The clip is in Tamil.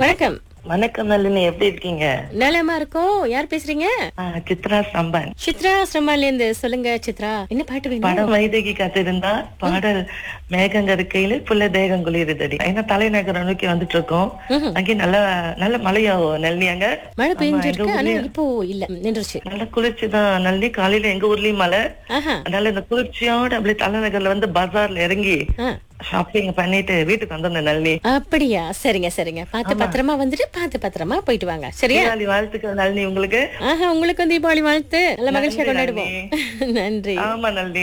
வணக்கம் வணக்கம் நளினி எப்படி இருக்கீங்க நலமா இருக்கோம் யார் பேசுறீங்க ஆ, சித்ரா சம்பன் சித்ரா சிரமால இருந்து சொல்லுங்க சித்ரா என்ன பாட்டு வேணும் படம் வைதகி காத்திருந்தா பாடல் மேகங்க இருக்கையில புள்ள தேகம் குளிருதடி ஏன்னா தலைநகரம் நோக்கி வந்துட்டு இருக்கோம் ம்ஹும். அங்கே நல்ல நல்ல மழையாகும் நளினி அங்க மழை ஆமா, பெஞ்சிருக்கு எங்க ஆனா ஊர்லயும் இப்போ இல்ல நின்றுச்சு நல்ல குளிர்ச்சி தான் நளினி காலையில எங்க ஊர்லயும் மழை ஆஹா அதனால இந்த குளிர்ச்சியோட அப்படியே தலைநகர்ல வந்து பஜார்ல இறங்கி ஆ. ஷாப்பிங் பண்ணிட்டு வீட்டுக்கு வந்திருந்தேன் நளினி அப்படியா சரிங்க சரிங்க பார்த்து பத்திரமா வந்துட்டு பார்த்து பத்திரமா போயிட்டு வாங்க சரியா தீபாவளி வாழ்த்துக்கள் நளினி உங்களுக்கு ஆஹா உங்களுக்கும் தீபாவளி வாழ்த்து நல்ல மகிழ்ச்சியா நன்றி, கொண்டாடுவோம் நன்றி ஆமா நளினி